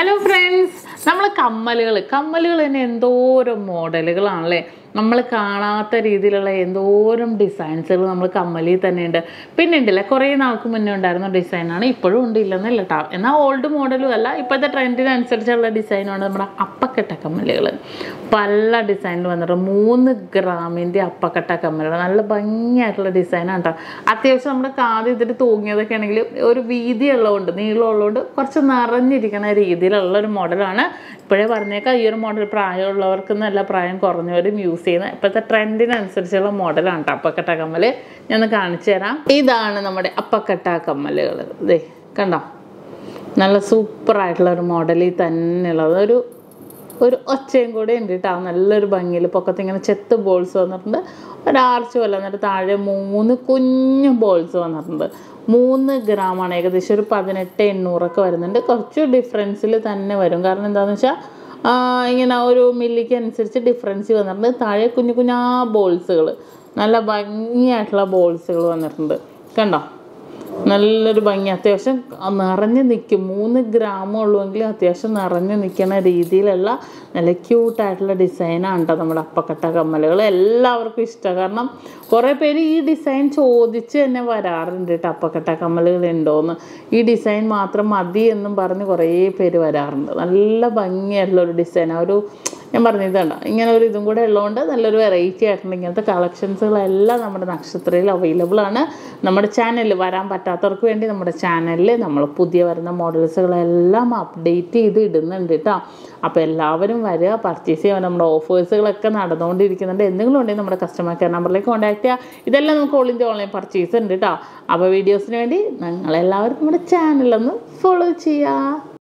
hello friends നമ്മൾ കമ്മലുകൾ കമ്മലുകൾ തന്നെ എന്തോരം മോഡലുകളാണല്ലേ നമ്മൾ കാണാത്ത രീതിയിലുള്ള എന്തോരം ഡിസൈൻസുകൾ നമ്മൾ കമ്മലിൽ തന്നെ ഉണ്ട് പിന്നെ ഉണ്ടല്ലേ കുറേ നാൾക്ക് മുന്നേ ഉണ്ടായിരുന്ന ഡിസൈനാണ് ഇപ്പോഴും ഉണ്ട് ഇല്ലെന്നല്ല കേട്ടോ എന്നാൽ ഓൾഡ് മോഡലും അല്ല ഇപ്പോഴത്തെ ട്രെൻഡിനനുസരിച്ചുള്ള ഡിസൈനാണ് നമ്മുടെ അപ്പക്കെട്ട കമ്മലുകൾ പല ഡിസൈനിൽ വന്നിട്ട് മൂന്ന് ഗ്രാമിൻ്റെ അപ്പക്കെട്ട കമ്മലുകൾ നല്ല ഭംഗിയായിട്ടുള്ള ഡിസൈനാണ് കേട്ടോ അത്യാവശ്യം നമ്മുടെ കാത് ഇതിട്ട് തൂങ്ങിയതൊക്കെ ആണെങ്കിൽ ഒരു വീതി ഉള്ളതുകൊണ്ട് നീളമുള്ളതുകൊണ്ട് കുറച്ച് നിറഞ്ഞിരിക്കുന്ന രീതിയിലുള്ള ഒരു മോഡലാണ് ഇപ്പോഴേ പറഞ്ഞേക്കാം ഈ ഒരു മോഡൽ പ്രായമുള്ളവർക്ക് നല്ല പ്രായം കുറഞ്ഞവരും യൂസ് ചെയ്യുന്ന ഇപ്പോഴത്തെ ട്രെൻഡിനനുസരിച്ചുള്ള മോഡലാണ് കേട്ടോ അപ്പക്കെട്ട കമ്മൽ ഞാൻ ഒന്ന് കാണിച്ചു തരാം ഇതാണ് നമ്മുടെ അപ്പക്കെട്ട കമ്മലുകൾ ഇതേ കണ്ടോ നല്ല സൂപ്പറായിട്ടുള്ള ഒരു മോഡലിൽ തന്നെയുള്ളത് ഒരു ഒരു ഒച്ചയും കൂടെ ഉണ്ട് കേട്ടോ നല്ലൊരു ഭംഗിയിൽ പൊക്കത്ത് ഇങ്ങനെ ചെത്ത് ബോൾസ് വന്നിട്ടുണ്ട് ഒരു ആർച്ച് പോലെ വന്നിട്ട് താഴെ മൂന്ന് കുഞ്ഞു ബോൾസ് വന്നിട്ടുണ്ട് മൂന്ന് ഗ്രാമാണ് ഏകദേശം ഒരു പതിനെട്ട് എണ്ണൂറൊക്കെ വരുന്നുണ്ട് കുറച്ച് ഡിഫറൻസിൽ തന്നെ വരും കാരണം എന്താണെന്ന് വെച്ചാൽ ഇങ്ങനെ ഒരു മില്ലിക്ക് അനുസരിച്ച് ഡിഫറൻസ് വന്നിട്ടുണ്ട് താഴെ കുഞ്ഞു കുഞ്ഞാ ബോൾസുകൾ നല്ല ഭംഗിയായിട്ടുള്ള ബോൾസുകൾ വന്നിട്ടുണ്ട് കണ്ടോ നല്ലൊരു ഭംഗി അത്യാവശ്യം നിറഞ്ഞ് നിൽക്കും മൂന്ന് ഗ്രാം ഉള്ളുവെങ്കിലും അത്യാവശ്യം നിറഞ്ഞ് നിൽക്കുന്ന രീതിയിലുള്ള നല്ല ക്യൂട്ടായിട്ടുള്ള ഡിസൈനാണ് കേട്ടോ നമ്മുടെ അപ്പക്കട്ട കമ്മലുകൾ എല്ലാവർക്കും ഇഷ്ടമാണ് കാരണം കുറേ പേര് ഈ ഡിസൈൻ ചോദിച്ച് തന്നെ വരാറുണ്ട് കേട്ടോ അപ്പക്കട്ട കമ്മലുകൾ ഉണ്ടോയെന്ന് ഈ ഡിസൈൻ മാത്രം മതി എന്നും പറഞ്ഞ് കുറേ പേര് വരാറുണ്ട് നല്ല ഭംഗിയായിട്ടുള്ള ഒരു ഡിസൈൻ ആ ഒരു ഞാൻ പറഞ്ഞു ഇതുണ്ട് ഇങ്ങനെ ഒരു ഇതും കൂടെ ഉള്ളതുകൊണ്ട് നല്ലൊരു വെറൈറ്റി ആയിട്ടുണ്ട് ഇങ്ങനത്തെ കളക്ഷൻസുകളെല്ലാം നമ്മുടെ നക്ഷത്രയിൽ അവൈലബിൾ ആണ് നമ്മുടെ ചാനലിൽ വരാൻ പറ്റാത്തവർക്ക് വേണ്ടി നമ്മുടെ ചാനലിൽ നമ്മൾ പുതിയ വരുന്ന മോഡൽസുകളെല്ലാം അപ്ഡേറ്റ് ചെയ്ത് ഇടുന്നുണ്ട് കേട്ടോ അപ്പോൾ എല്ലാവരും വരിക പർച്ചേസ് ചെയ്യുക നമ്മുടെ ഓഫേഴ്സുകളൊക്കെ നടന്നുകൊണ്ടിരിക്കുന്നുണ്ട് എന്തെങ്കിലും ഉണ്ടെങ്കിൽ നമ്മുടെ കസ്റ്റമർ കെയർ നമ്പറിലേക്ക് കോൺടാക്ട് ചെയ്യുക ഇതെല്ലാം നമുക്ക് ഓൾ ഇന്ത്യ ഓൺലൈൻ പർച്ചേസ് ഉണ്ട് കേട്ടോ അപ്പോൾ വീഡിയോസിന് വേണ്ടി നിങ്ങളെല്ലാവരും നമ്മുടെ ചാനലൊന്ന് ഫോളോ ചെയ്യുക